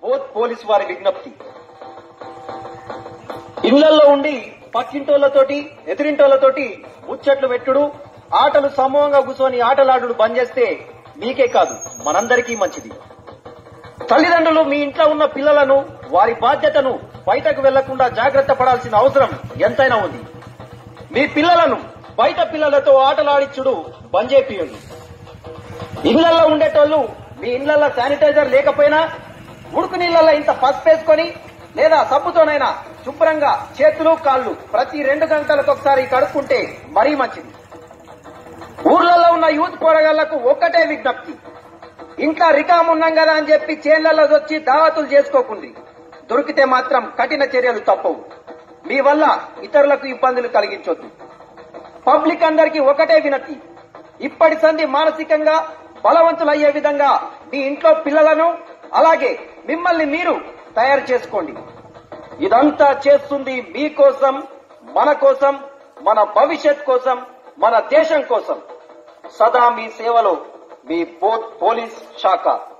both police వారి విజ్ఞప్తి ఇళ్లలో ఉండి పక్కింటోళ్లతోటి ఎదిరింటోళ్లతోటి ముచ్చట్లు పెట్టుడు ఆటలు సమూహంగా కూర్చొని ఆటలాడుడు బంద్ చేస్తే మీకే కాదు మనందరికీ మంచిది తల్లిదండ్రులు మీ ఇంట్లో ఉన్న పిల్లలను వారి బాధ్యతను బయటకు వెళ్లకుండా జాగ్రత్త పడాల్సిన అవసరం ఎంతైనా ఉంది మీ పిల్లలను బయట పిల్లలతో ఆటలాడిచ్చుడు బంద్ చేపియండి ఇళ్లలో ఉండేటోళ్ళు మీ ఇళ్లలో శానిటైజర్ లేకపోయినా ఉడుకు నీళ్ళల్లో ఇంత పసుపు వేసుకొని లేదా సబ్బుతోనైనా శుభ్రంగా చేతులు కాళ్ళు ప్రతి రెండు గంటలకు ఒకసారి కడుక్కుంటే మరీ మంచిది ఊర్లలో ఉన్న యూత్ పోరగాళ్లకు ఒక్కటే విజ్ఞప్తి ఇంట్లో రికామ్ ఉన్నాం కదా అని చెప్పి చేన్లలో వచ్చి దావతులు చేసుకోకుండి దొరికితే మాత్రం కఠిన చర్యలు తప్పవు మీ వల్ల ఇతరులకు ఇబ్బందులు కలిగించొద్దు పబ్లిక్ అందరికీ ఒకటే వినతి ఇప్పటి సంధి మానసికంగా బలవంతులయ్యే విధంగా మీ ఇంట్లో పిల్లలను అలాగే మిమ్మల్ని మీరు తయారు చేసుకోండి ఇదంతా చేస్తుంది మీకోసం మన కోసం మన భవిష్యత్ కోసం మన దేశం కోసం సదా మీ సేవలో మీ పో- పోలీస్ శాఖ